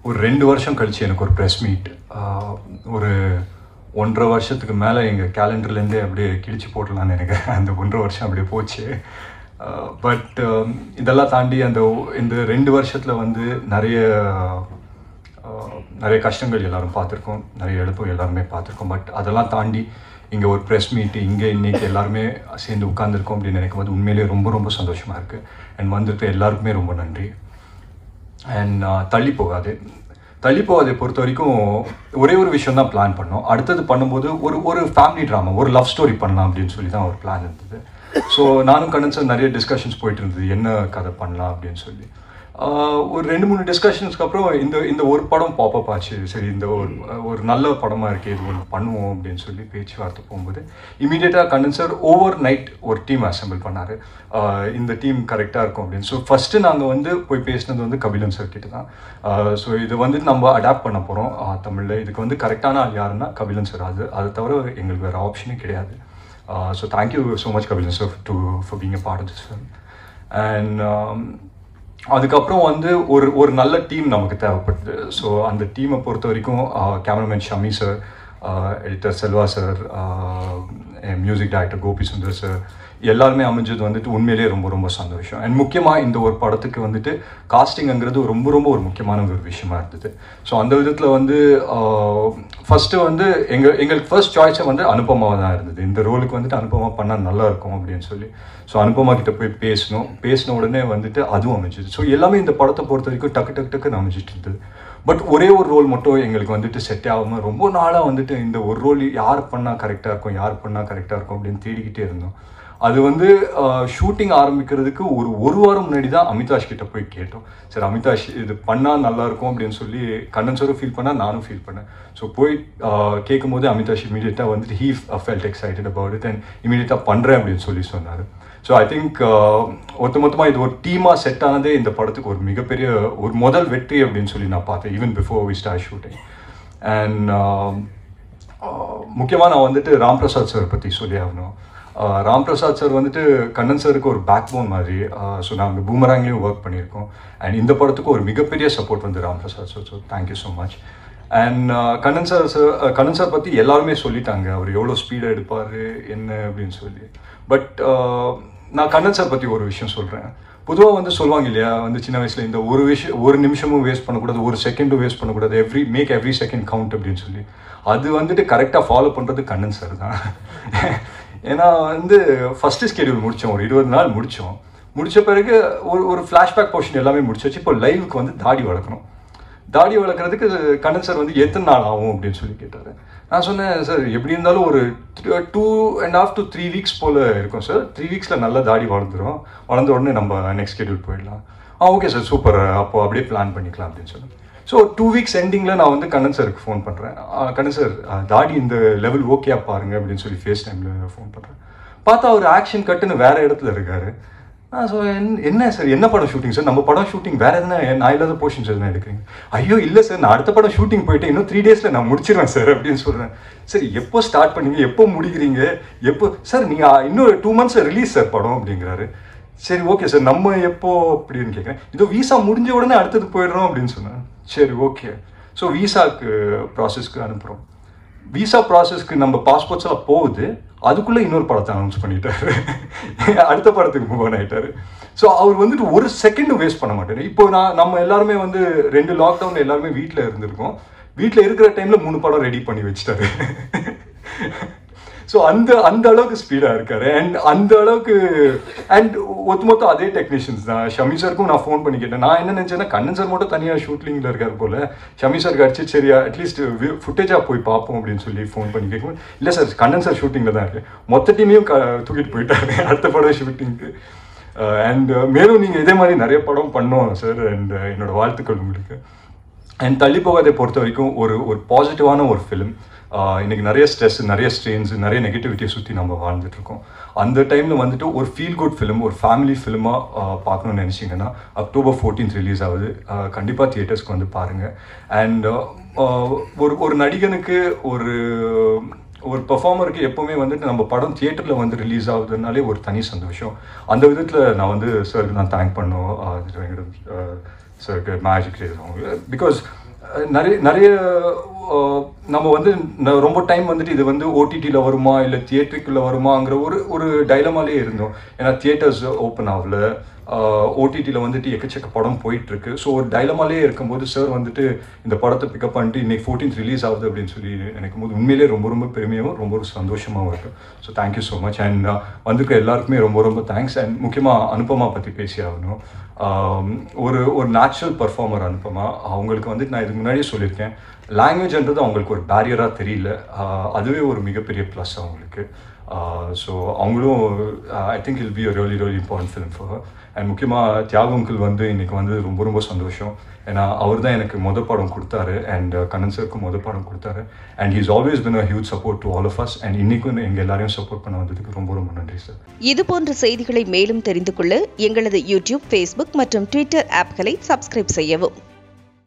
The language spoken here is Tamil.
ஒரு ரெண்டு வருஷம் கழிச்சு எனக்கு ஒரு ப்ரெஸ் மீட் ஒரு ஒன்றரை வருஷத்துக்கு மேலே எங்கள் கேலண்டர்லேருந்தே அப்படியே கிழிச்சு போடலான்னு எனக்கு அந்த ஒன்றரை வருஷம் அப்படியே போச்சு பட் இதெல்லாம் தாண்டி அந்த ஒ- இந்த ரெண்டு வருஷத்தில் வந்து நிறைய ஆஹ், நிறைய கஷ்டங்கள் எல்லாரும் பார்த்துருக்கோம் நிறைய இழப்பு எல்லாருமே பார்த்துருக்கோம் பட் அதெல்லாம் தாண்டி இங்கே ஒரு ப்ரெஸ் மீட் இங்கே இன்னைக்கு எல்லாருமே சேர்ந்து உட்காந்துருக்கோம் அப்படின்னு நினைக்கும் போது உண்மையிலேயே ரொம்ப ரொம்ப சந்தோஷமாக இருக்குது அண்ட் வந்திருக்க எல்லாருக்குமே ரொம்ப நன்றி அண்ட் தள்ளி போகாது தள்ளி போகாதை பொறுத்த வரைக்கும் ஒரே ஒரு விஷயம் தான் பிளான் பண்ணோம் அடுத்தது பண்ணும்போது ஒரு ஒரு ஃபேமிலி ட்ராமா ஒரு லவ் ஸ்டோரி பண்ணலாம் அப்படின்னு சொல்லி தான் ஒரு பிளான் இருந்தது ஸோ நானும் கண்ணன் சார் நிறைய டிஸ்கஷன்ஸ் போயிட்டு இருந்தது என்ன கதை பண்ணலாம் அப்படின்னு சொல்லி ஆஹ் ஒரு ரெண்டு மூணு டிஸ்கஷன்ஸ்க்கு அப்புறம் இந்த இந்த ஒரு படம் பாப்பப் ஆச்சு சரி இந்த ஒரு ஒரு நல்ல படமாக இருக்கே இது ஒன்று பண்ணுவோம் அப்படின்னு சொல்லி பேச்சுவார்த்தை போகும்போது இமீடியட்டாக கண்ணன் சார் ஓவர் நைட் ஒரு டீம் அசெம்பிள் பண்ணார் இந்த டீம் கரெக்டாக இருக்கும் அப்படின்னு ஸோ ஃபஸ்ட்டு நாங்கள் வந்து போய் பேசினது வந்து கபிலன் சார் கிட்ட தான் ஸோ இது வந்து நம்ம அடாப்ட் பண்ண போகிறோம் தமிழில் இதுக்கு வந்து கரெக்டான ஆள் யாருன்னா கபிலன் சார் அது அதை தவிர எங்களுக்கு வேறு ஆப்ஷனே கிடையாது so thank you so much Kapilan sir to for being a part of this film and அதுக்கப்புறம் வந்து ஒரு ஒரு நல்ல டீம் நமக்கு தேவைப்படுது ஸோ அந்த டீமை பொறுத்த வரைக்கும் cameraman Shami sir editor Selva sir music director Gopi Sundar sir எல்லாருமே அமைஞ்சது வந்துட்டு உண்மையிலேயே ரொம்ப ரொம்ப சந்தோஷம் அண்ட் முக்கியமாக இந்த ஒரு படத்துக்கு வந்துட்டு காஸ்டிங்கிறது ரொம்ப ரொம்ப ஒரு முக்கியமான ஒரு விஷயமா இருந்தது ஸோ அந்த விதத்தில் வந்து ஃபஸ்ட்டு வந்து எங்கள் எங்களுக்கு ஃபர்ஸ்ட் சாய்ஸை வந்து அனுபமாவாக தான் இருந்தது இந்த ரோலுக்கு வந்துட்டு அனுபமா பண்ணால் நல்லா இருக்கும் அப்படின்னு சொல்லி ஸோ அனுபமா கிட்ட போய் பேசணும் பேசின உடனே வந்துட்டு அதுவும் அமைஞ்சுது ஸோ எல்லாமே இந்த படத்தை பொறுத்த வரைக்கும் டக்கு டக்கு டக்குன்னு அமைஞ்சிட்டு இருந்தது பட் ஒரே ஒரு ரோல் மட்டும் எங்களுக்கு வந்துட்டு செட் ஆகாமல் ரொம்ப நாளாக வந்துட்டு இந்த ஒரு ரோல் யார் பண்ணால் கரெக்டாக இருக்கும் யார் பண்ணால் கரெக்டாக இருக்கும் அப்படின்னு தேடிக்கிட்டே இருந்தோம் அது வந்து ஷூட்டிங் ஆரம்பிக்கிறதுக்கு ஒரு ஒரு வாரம் முன்னாடி தான் அமிதாஷ் கிட்ட போய் கேட்டோம் சரி அமிதாஷ் இது பண்ணால் நல்லா இருக்கும் அப்படின்னு சொல்லி கண்ணன் சாரும் ஃபீல் பண்ணால் நானும் ஃபீல் பண்ணேன் ஸோ போய் கேட்கும் போது அமிதாஷ் இமீடியட்டாக வந்துட்டு he felt excited about it and இமீடியட்டாக பண்ணுறேன் அப்படின்னு சொல்லி சொன்னார் ஸோ ஐ திங்க் ஒட்டு மொத்தமாக இது ஒரு டீமாக செட் ஆனதே இந்த படத்துக்கு ஒரு மிகப்பெரிய ஒரு முதல் வெற்றி அப்படின்னு சொல்லி நான் பார்த்தேன் even before we start shooting and முக்கியமாக நான் வந்துட்டு ராம் பிரசாத் சார் பற்றி சொல்லி ஆகணும் ஆஹ் ராம் பிரசாத் சார் வந்துட்டு கண்ணன் சாருக்கு ஒரு பேக் போன் மாதிரி ஸோ நாங்கள் பூமராங்லேயும் ஒர்க் பண்ணியிருக்கோம் அண்ட் இந்த படத்துக்கு ஒரு மிகப்பெரிய சப்போர்ட் வந்து Ram Prasad sir so thank you so much and Kannan sir sir Kannan sir பற்றி எல்லாருமே சொல்லிட்டாங்க அவர் எவ்வளோ ஸ்பீடாக எடுப்பார் என்ன அப்படின்னு சொல்லி பட் நான் கண்ணன் சார் பற்றி ஒரு விஷயம் சொல்கிறேன் பொதுவாக வந்து சொல்லுவாங்க இல்லையா வந்து சின்ன வயசில் இந்த ஒரு விஷயம் ஒரு நிமிஷமும் வேஸ்ட் பண்ணக்கூடாது ஒரு செகண்டும் வேஸ்ட் பண்ணக்கூடாது every make every second count அப்படின்னு சொல்லி அது வந்துட்டு கரெக்டாக ஃபாலோ பண்ணுறது கண்ணன் சார் தான் ஏன்னா வந்து ஃபஸ்ட்டு ஸ்கெடியூல் முடித்தோம் ஒரு இருபது நாள் முடித்தோம் முடித்த பிறகு ஒரு ஒரு ஃப்ளாஷ்பேக் போர்ஷன் எல்லாமே முடிச்சாச்சு இப்போ லைவுக்கு வந்து தாடி வளர்க்கணும் தாடி வளர்க்குறதுக்கு கண்ணன் சார் வந்து எத்தனை நாள் ஆகும் அப்படின்னு சொல்லி கேட்டார் நான் சொன்னேன் சார் எப்படி இருந்தாலும் ஒரு two and half to three weeks போல் இருக்கும் சார் த்ரீ வீக்ஸில் நல்லா தாடி வளர்ந்துரும் வளர்ந்த உடனே நம்ம நெக்ஸ்ட் ஷெடியூல் போயிடலாம் ஆ ஓகே சார் சூப்பர் அப்போ அப்படியே பிளான் பண்ணிக்கலாம் அப்படின்னு சொல்லி ஸோ டூ வீக்ஸ் எண்டிங்கில் நான் வந்து கண்ணன் சாருக்கு ஃபோன் பண்ணுறேன் கண்ணன் சார் தாடி இந்த லெவல் ஓகேயா பாருங்க அப்படின்னு சொல்லி ஃபேஸ் டைமில் ஃபோன் பண்ணுறேன் பார்த்தா அவர் ஆக்ஷன் கட்டுன்னு வேற இடத்துல இருக்காரு நான் ஸோ என்ன சார் என்ன படம் ஷூட்டிங் சார் நம்ம படம் ஷூட்டிங் வேற எதுனா நான் இல்லாத போர்ஷன்ஸ் எதுனா எடுக்கிறீங்க ஐயோ இல்லை சார் நான் அடுத்த படம் ஷூட்டிங் போயிட்டு இன்னும் த்ரீ டேஸில் நான் முடிச்சிருவேன் சார் அப்படின்னு சொல்கிறேன் சரி எப்போ ஸ்டார்ட் பண்ணீங்க எப்போ முடிக்கிறீங்க எப்போ சார் நீங்கள் இன்னும் டூ மந்த்ஸில் ரிலீஸ் சார் படம் அப்படிங்கிறாரு சரி ஓகே சார் நம்ம எப்போ அப்படின்னு கேட்குறேன் இதோ விசா முடிஞ்ச உடனே அடுத்தது போயிடுறோம் அப்படின்னு சொன்னேன் சரி ஓகே ஸோ விசாக்கு ப்ராசஸ்க்கு அனுப்புகிறோம் விசா ப்ராசஸ்க்கு நம்ம பாஸ்போர்ட்ஸ் எல்லாம் போகுது அதுக்குள்ளே இன்னொரு படத்தை அனௌன்ஸ் பண்ணிட்டாரு அடுத்த படத்துக்கு மூவ் ஆன் ஆகிட்டாரு ஸோ அவர் வந்துட்டு ஒரு செகண்டும் வேஸ்ட் பண்ண மாட்டார் இப்போ நான் நம்ம எல்லாருமே வந்து ரெண்டு லாக்டவுன் எல்லாருமே வீட்டில் இருந்திருக்கோம் வீட்டில் இருக்கிற டைமில் மூணு படம் ரெடி பண்ணி வச்சுட்டாரு ஸோ அந்த அந்த அளவுக்கு ஸ்பீடாக இருக்காரு அண்ட் அந்த அளவுக்கு அண்ட் ஒத்துமொத்தம் அதே டெக்னீஷியன்ஸ் தான் ஷமி சாருக்கும் நான் ஃபோன் பண்ணி கேட்டேன் நான் என்ன நினச்சேன்னா கண்ணன் சார் மட்டும் தனியாக ஷூட்டிங்கில் இருக்கார் போல ஷமி சாருக்கு அடிச்சு சரியா அட்லீஸ்ட் ஃபுட்டேஜாக போய் பார்ப்போம் அப்படின்னு சொல்லி ஃபோன் பண்ணி கேட்கும் இல்லை சார் கண்ணன் சார் ஷூட்டிங்கில் தான் இருக்கு மொத்த டீமையும் க தூக்கிட்டு போயிட்டாரு அடுத்த படம் ஷூட்டிங்க்கு அண்ட் மேலும் நீங்கள் இதே மாதிரி நிறைய படம் பண்ணோம் சார் அண்ட் என்னோட வாழ்த்துக்கள் உங்களுக்கு அண்ட் தள்ளி போகாதை பொறுத்த வரைக்கும் ஒரு ஒரு பாசிட்டிவான ஒரு ஃபிலிம் இன்னைக்கு நிறைய ஸ்ட்ரெஸ் நிறைய ஸ்ட்ரெயின்ஸ் நிறைய நெகட்டிவிட்டியை சுற்றி நம்ம வாழ்ந்துட்டு இருக்கோம் அந்த டைமில் வந்துட்டு ஒரு ஃபீல் குட் ஃபிலிம் ஒரு ஃபேமிலி ஃபிலிமாக பார்க்கணும்னு நினச்சிங்கன்னா அக்டோபர் ஃபோர்டீன்த் ரிலீஸ் ஆகுது கண்டிப்பாக தியேட்டர்ஸ்க்கு வந்து பாருங்கள் அண்ட் ஒரு ஒரு நடிகனுக்கு ஒரு ஒரு பெர்ஃபார்மருக்கு எப்போவுமே வந்துட்டு நம்ம படம் தியேட்டரில் வந்து ரிலீஸ் ஆகுதுனாலே ஒரு தனி சந்தோஷம் அந்த விதத்தில் நான் வந்து சாருக்கு நான் தேங்க் பண்ணோம் வெங்கடம் சாருக்கு மேஜிக் பிகாஸ் நிறைய நிறைய அஹ், நம்ம வந்து ந- ரொம்ப டைம் வந்துட்டு இது வந்து ஓடிடியில் வருமா இல்லை தியேட்டருக்குள்ளே வருமாங்கிற ஒரு ஒரு டைலமாலே இருந்தோம் ஏன்னா தியேட்டர்ஸ் ஓப்பன் ஆகல ஓடிடியில் வந்துட்டு எக்கச்சக்க படம் போயிட்டு இருக்கு ஸோ ஒரு டைலமாலே இருக்கும்போது சார் வந்துட்டு இந்த படத்தை பிக்கப் பண்ணிட்டு இன்னைக்கு ஃபோர்டீன்த் ரிலீஸ் ஆகுது அப்படின்னு சொல்லி நினைக்கும் போது உண்மையிலேயே ரொம்ப ரொம்ப பெருமையாகவும் ரொம்ப ஒரு சந்தோஷமாகவும் இருக்கு so thank you so much and வந்திருக்க எல்லாருக்குமே ரொம்ப ரொம்ப தேங்க்ஸ் அண்ட் முக்கியமாக அனுப்பமா பற்றி பேசி ஆகணும் ஆம், ஒரு ஒரு நேச்சுரல் பர்ஃபார்மர் அனுப்பமா அவங்களுக்கு வந்துட்டு நான் இதுக்கு முன்னாடியே சொல்லியிருக்கேன் லாங்குவேஜ்ன்றது அவங்களுக்கு ஒரு பேரியராக தெரியல ஆஹ் அதுவே ஒரு மிகப்பெரிய ப்ளஸ் அவங்களுக்கு ஸோ அவங்களும் I think will be a really really important film for and முக்கியமாக தியாகங்கள் வந்து இன்னைக்கு வந்து ரொம்ப ரொம்ப சந்தோஷம் ஏன்னா அவர் தான் எனக்கு முத படம் கொடுத்தாரு அண்ட் கண்ணன் சருக்கு முத படம் கொடுத்தாரு and he's always been a huge support to all of us and இன்னைக்கும் எங்கள் எல்லாரையும் சப்போர்ட் பண்ண வந்ததுக்கு ரொம்ப ரொம்ப நன்றி சார் இது போன்ற செய்திகளை மேலும் தெரிந்து கொள்ள எங்களது யூடியூப் ஃபேஸ்புக் மற்றும் ட்விட்டர் ஆப்களை சப்ஸ்கிரைப் செய்யவும்